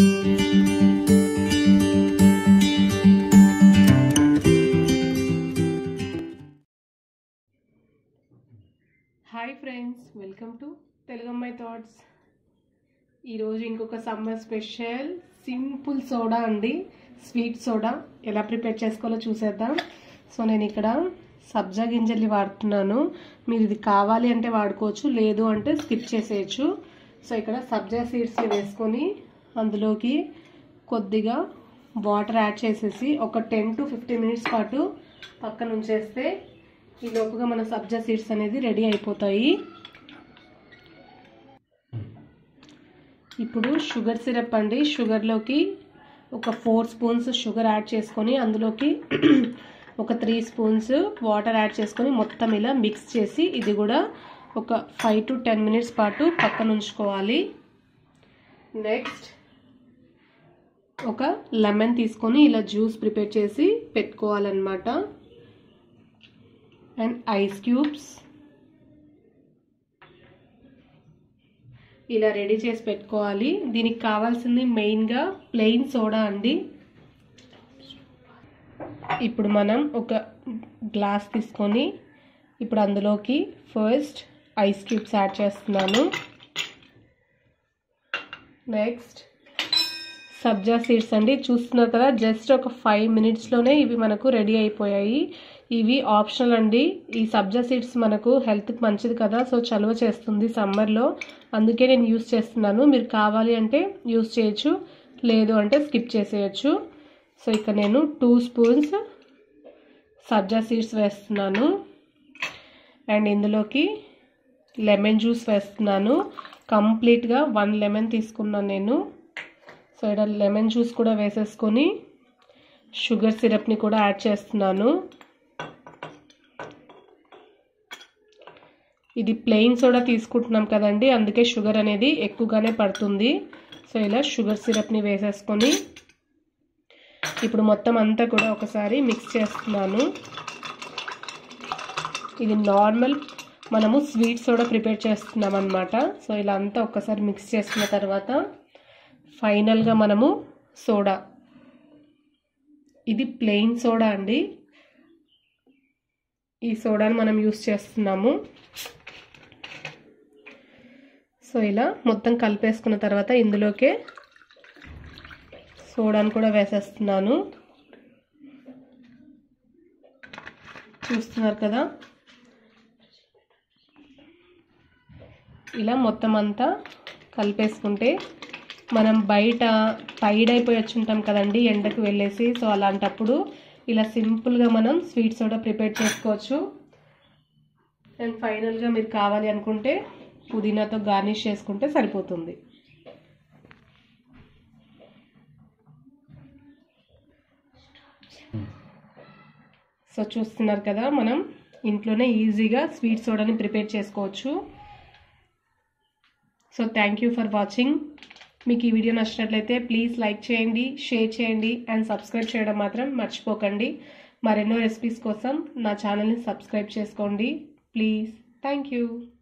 hi friends welcome to Telugammayi thoughts ఈరోజు ఇంకొక summer special simple soda అండి స్వీట్ సోడా ఎలా ప్రిపేర్ చేసుకోవాలో చూసేద్దాం సో నేను ఇక్కడ సబ్జా గింజల్ని వాడుతున్నాను మీరు ఇది కావాలి అంటే వాడుకోవచ్చు లేదు అంటే స్కిప్ చేసేయచ్చు సో ఇక్కడ సబ్జా సీడ్స్ వేసుకొని అందులోకి కొద్దిగా వాటర్ యాడ్ చేసేసి ఒక టెన్ టు ఫిఫ్టీన్ మినిట్స్ పాటు పక్కన ఉంచేస్తే ఈ లోపుగా మన సబ్జా సీడ్స్ అనేది రెడీ అయిపోతాయి ఇప్పుడు షుగర్ సిరప్ అండి షుగర్లోకి ఒక ఫోర్ స్పూన్స్ షుగర్ యాడ్ చేసుకొని అందులోకి ఒక త్రీ స్పూన్స్ వాటర్ యాడ్ చేసుకొని మొత్తం ఇలా మిక్స్ చేసి ఇది కూడా ఒక ఫైవ్ టు టెన్ మినిట్స్ పాటు పక్కన ఉంచుకోవాలి నెక్స్ట్ ఒక లెమన్ తీసుకొని ఇలా జ్యూస్ ప్రిపేర్ చేసి పెట్టుకోవాలన్నమాట అండ్ ఐస్ క్యూబ్స్ ఇలా రెడీ చేసి పెట్టుకోవాలి దీనికి కావాల్సింది మెయిన్గా ప్లెయిన్ సోడా అండి ఇప్పుడు మనం ఒక గ్లాస్ తీసుకొని ఇప్పుడు అందులోకి ఫస్ట్ ఐస్ క్యూబ్స్ యాడ్ చేస్తున్నాను నెక్స్ట్ సబ్జా సీడ్స్ అండి చూస్తున్నారు కదా జస్ట్ ఒక ఫైవ్ మినిట్స్లోనే ఇవి మనకు రెడీ అయిపోయాయి ఇవి ఆప్షనల్ అండి ఈ సబ్జా సీడ్స్ మనకు హెల్త్కి మంచిది కదా సో చలువ చేస్తుంది సమ్మర్లో అందుకే నేను యూస్ చేస్తున్నాను మీరు కావాలి అంటే యూస్ చేయొచ్చు లేదు అంటే స్కిప్ చేసేయచ్చు సో ఇక నేను టూ స్పూన్స్ సబ్జా సీడ్స్ వేస్తున్నాను అండ్ ఇందులోకి లెమన్ జ్యూస్ వేస్తున్నాను కంప్లీట్గా వన్ లెమన్ తీసుకున్నాను నేను సో ఇక్కడ లెమన్ జ్యూస్ కూడా వేసేసుకొని షుగర్ సిరప్ని కూడా యాడ్ చేస్తున్నాను ఇది ప్లెయిన్ సోడా తీసుకుంటున్నాం కదండి అందుకే షుగర్ అనేది ఎక్కువగానే పడుతుంది సో ఇలా షుగర్ సిరప్ని వేసేసుకొని ఇప్పుడు మొత్తం అంతా కూడా ఒకసారి మిక్స్ చేస్తున్నాను ఇది నార్మల్ మనము స్వీట్ సోడా ప్రిపేర్ చేస్తున్నాం అనమాట సో ఇలా అంతా ఒక్కసారి మిక్స్ చేసుకున్న తర్వాత ఫైనల్గా మనము సోడా ఇది ప్లెయిన్ సోడా అండి ఈ సోడాని మనం యూస్ చేస్తున్నాము సో ఇలా మొత్తం కలిపేసుకున్న తర్వాత ఇందులోకే సోడాను కూడా వేసేస్తున్నాను చూస్తున్నారు కదా ఇలా మొత్తం అంతా కలిపేసుకుంటే మనం బయట టైడ్ అయిపోయి వచ్చి ఉంటాం కదండి ఎండకు వెళ్ళేసి సో అలాంటప్పుడు ఇలా సింపుల్గా మనం స్వీట్ సోడా ప్రిపేర్ చేసుకోవచ్చు అండ్ ఫైనల్గా మీరు కావాలి అనుకుంటే పుదీనాతో గార్నిష్ చేసుకుంటే సరిపోతుంది సో చూస్తున్నారు కదా మనం ఇంట్లోనే ఈజీగా స్వీట్ సోడాని ప్రిపేర్ చేసుకోవచ్చు so thank you for watching మీకు ఈ వీడియో నచ్చినట్లయితే ప్లీజ్ లైక్ చేయండి షేర్ చేయండి అండ్ సబ్స్క్రైబ్ చేయడం మాత్రం మర్చిపోకండి మరెన్నో రెసిపీస్ కోసం నా ఛానల్ని సబ్స్క్రైబ్ చేసుకోండి ప్లీజ్ థ్యాంక్ యూ